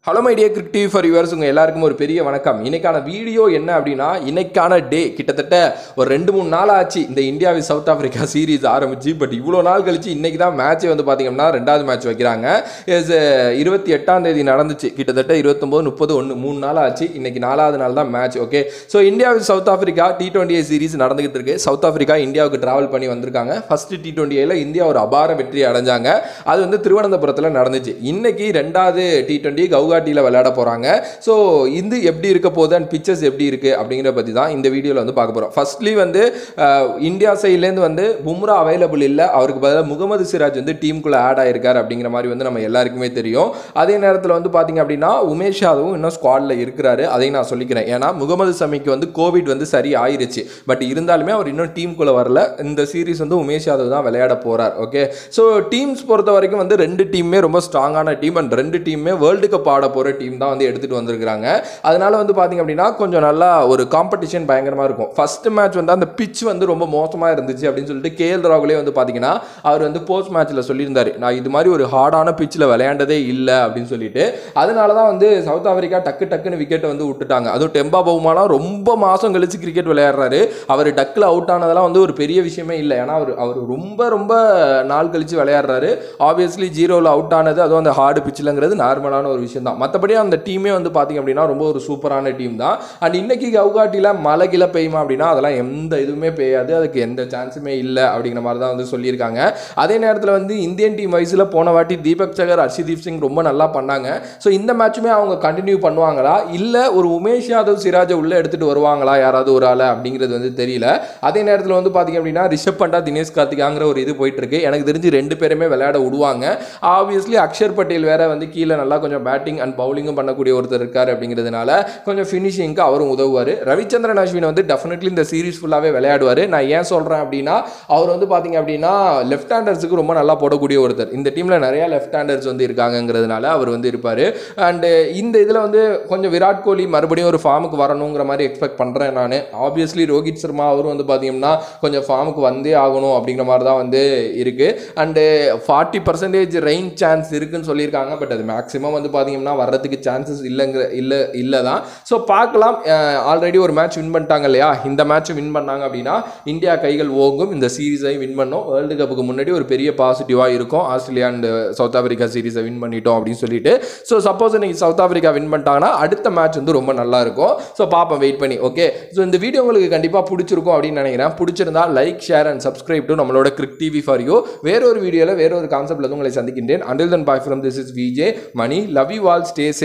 hello my dear Crick TV for yours உங்கள் எல்லாருக்கும் ஒரு பெரிய வணக்கம் இன்னைக்கான வீடியோ என்ன அப்படின்னா இன்னைக்கான டே கிட்டத்தட்ட ஒரு ரெண்டு மூணு நாள் ஆச்சு இந்த இந்தியாவி சவுத் ஆஃப்ரிக்கா சீரிஸ் ஆரம்பிச்சு பட் இவ்வளோ நாள் கழிச்சு இன்னைக்கு தான் மேட்ச்சே வந்து பார்த்தீங்கன்னா ரெண்டாவது மேட்ச் வைக்கிறாங்க இஸ் இருபத்தி எட்டாம் தேதி நடந்துச்சு கிட்டத்தட்ட இருபத்தொம்போது முப்பது ஒன்று மூணு நாள் ஆச்சு இன்னைக்கு நாலாவது நாள் தான் மேட்ச் ஓகே ஸோ இந்தியாவி South Africa T twenty series நடந்துகிட்டு இருக்கு சவுத் ஆஃப்ரிக்கா இந்தியாவுக்கு டிராவல் பண்ணி வந்திருக்காங்க ஃபர்ஸ்ட் டி டுவெண்ட்டி இந்தியா ஒரு அபார வெற்றி அடைஞ்சாங்க அது வந்து திருவனந்தபுரத்தில் நடந்துச்சு இன்னைக்கு ரெண்டாவது டி டுவெண்ட்டி கவுகாட்டியில் விளையாட போகிறாங்க ஸோ இது எப்படி இருக்க போகுது அண்ட் பிக்சர்ஸ் எப்படி இருக்குது அப்படிங்கிற பற்றி தான் இந்த வீடியோவில் வந்து பார்க்க போகிறோம் ஃபர்ஸ்ட்லி வந்து அஹ், இந்தியா சைட்லேருந்து வந்து பும்ரா அவைலபிள் இல்லை அவருக்கு பதிலாக முகமது சிராஜ் வந்து டீமுக்குள்ளே ஆட் ஆயிருக்கார் அப்படிங்கிற மாதிரி வந்து நம்ம எல்லாருக்குமே தெரியும் அதே நேரத்தில் வந்து பார்த்தீங்க அப்படின்னா உமேஷ் யாதவும் இன்னும் ஸ்குவாடில் இருக்கிறாரு அதையும் நான் சொல்லிக்கிறேன் ஏன்னா முகமது சமிக்கு வந்து கோவிட் வந்து சரி ஆயிருச்சு பட் இருந்தாலுமே அவர் இன்னும் டீமுக்குள்ளே வரல இந்த சீரிஸ் வந்து உமேஷ் யாதவ் தான் விளையாட போகிறார் ஓகே ஸோ டீம்ஸ் பொறுத்த வரைக்கும் வந்து ரெண்டு டீமுமே ரொம்ப ஸ்ட்ராங்கான டீம் அண்ட் ரெண்டு டீமுமே வேர்ல்டு கப் ஆட போகிற டீம் தான் வந்து எடுத்துகிட்டு வந்திருக்காங்க அதனால வந்து பார்த்தீங்க அப்படின்னா கொஞ்சம் நல்லா ஒரு காம்படிஷன் பயங்கரமாக இருக்கும் ஃபர்ஸ்ட் மேட்ச் வந்து அந்த பிச் வந்து ரொம்ப மோசமாக இருந்துச்சு அப்படின்னு சொல்லிட்டு கேஎல் ராகுலே வந்து பார்த்தீங்கன்னா அவர் வந்து போஸ்ட் மேட்ச்சில் சொல்லியிருந்தாரு நான் இது மாதிரி ஒரு ஹார்டான பிச்சில் விளையாண்டதே இல்லை அப்படின்னு சொல்லிட்டு அதனால தான் வந்து சவுத் ஆப்பிரிக்கா டக்கு டக்குன்னு விக்கெட்டை வந்து விட்டுட்டாங்க அதுவும் டெம்பா பவுமாலாம் ரொம்ப மாதம் கழிச்சு கிரிக்கெட் விளையாடுறாரு அவர் டக்கில் அவுட் ஆனதெல்லாம் வந்து ஒரு பெரிய விஷயமே இல்லை ஏன்னா அவர் அவர் ரொம்ப ரொம்ப நாள் கழிச்சு விளையாடுறாரு ஆப்வியஸ்லி ஜீரோவில் அவுட் ஆனது அதுவும் அந்த ஹார்டு பிச்சிலங்கிறது நார்மலான ஒரு விஷயம் தான் மற்றபடி அந்த டீமே வந்து பார்த்தீங்க அப்படின்னா ரொம்ப ஒரு சூப்பரான டீம் தான் அண்ட் இன்னைக்கு கவுகாட்டியில் மழை கிளை பெய்யுமா அப்படின்னா அதெல்லாம் எந்த இதுவுமே பெய்யாது அதுக்கு எந்த சான்ஸுமே இல்லை அப்படிங்கிற மாதிரி தான் வந்து சொல்லியிருக்காங்க அதே நேரத்தில் வந்து இந்தியன் டீம் வயசில் போன வாட்டி தீபக் சகர் ஹர்ஷதீப் சிங் ரொம்ப நல்லா பண்ணாங்க ஸோ இந்த மேட்சுமே அவங்க கண்டினியூ பண்ணுவாங்களா இல்லை ஒரு உமேஷ் யாதவ் சிராஜை உள்ளே எடுத்துகிட்டு வருவாங்களா யாராவது ஒரு ஆளை அப்படிங்கிறது வந்து தெரியல அதே நேரத்தில் வந்து பார்த்தீங்க அப்படின்னா ரிஷப் பண்டா தினேஷ் கார்த்திகாங்கிற ஒரு இது போயிட்டு இருக்கு எனக்கு தெரிஞ்சு ரெண்டு பேருமே விளையாட விடுவாங்க ஆப்வியஸ்லி அக்ஷர் பட்டேல் வேற வந்து கீழே நல்லா கொஞ்சம் பேட்டிங் அண்ட் பவுலிங்கும் பண்ணக்கூடிய ஒருத்தர் இருக்கார் அப்படிங்கிறதுனால கொஞ்சம் ஃபினிஷிங்க்கு அவரும் உதவுவார் ரவிச்சந்திரன் அஸ்வின் வந்து டெஃபினெட்லி இந்த சீரிஸ் ஃபுல்லாகவே விளையாடுவார் நான் ஏன் சொல்கிறேன் அப்படின்னா அவர் வந்து பார்த்தீங்க அப்படின்னா லெஃப்ட் ஹேண்டர்ஸுக்கு ரொம்ப நல்லா போடக்கூடிய ஒருத்தர் இந்த டீமில் நிறைய லெஃப்ட் ஹேண்டர்ஸ் வந்து இருக்காங்கங்கிறதுனால அவர் வந்து இருப்பார் அண்டு இந்த இதில் வந்து கொஞ்சம் விராட் கோலி மறுபடியும் ஒரு ஃபார்முக்கு வரணுங்கிற மாதிரி எக்ஸ்பெக்ட் பண்ணுறேன் நான் ஆப்வியஸ்லி ரோஹித் சர்மா அவரும் வந்து பார்த்தீங்கன்னா கொஞ்சம் ஃபார்முக்கு வந்தே ஆகணும் அப்படிங்கிற மாதிரி தான் வந்து இருக்குது and forty percentage rain chance இருக்குன்னு சொல்லியிருக்காங்க பட் அது மேக்ஸிமம் வந்து பார்த்தீங்கன்னா வர்றதுக்கு சான்சஸ் இல்லைங்கிற இல்லை இல்லை தான் ஸோ பார்க்கலாம் ஆல்ரெடி ஒரு மேட்ச் வின் பண்ணிட்டாங்க இல்லையா இந்த மேட்ச் வின் பண்ணாங்க அப்படின்னா இந்தியா கைகள் ஓங்கும் இந்த சீரீஸை வின் பண்ணோம் வேர்ல்டு கப்புக்கு முன்னாடி ஒரு பெரிய பாசிட்டிவாக இருக்கும் ஆஸ்திரேலியா அண்ட் சவுத் ஆப்பிரிக்கா சீரீஸை வின் பண்ணிட்டோம் அப்படின்னு சொல்லிட்டு ஸோ சப்போஸ் இன்னைக்கு சவுத் ஆப்பிரிக்கா வின் பண்ணிட்டாங்கன்னா அடுத்த மேட்ச் வந்து ரொம்ப நல்லா இருக்கும் ஸோ பார்ப்போம் வெயிட் பண்ணி ஓகே ஸோ இந்த வீடியோ உங்களுக்கு கண்டிப்பாக பிடிச்சிருக்கும் அப்படின்னு நினைக்கிறேன் பிடிச்சிருந்தா like share and subscribe to நம்மளோட கிரிக் டிவி ஃபார் யூ வேற ஒரு வீடியோவில் வேற ஒரு கான்செப்ட்ல வந்து உங்களை சந்திக்கின்றேன் until then bye from this is VJ Mani love you all stay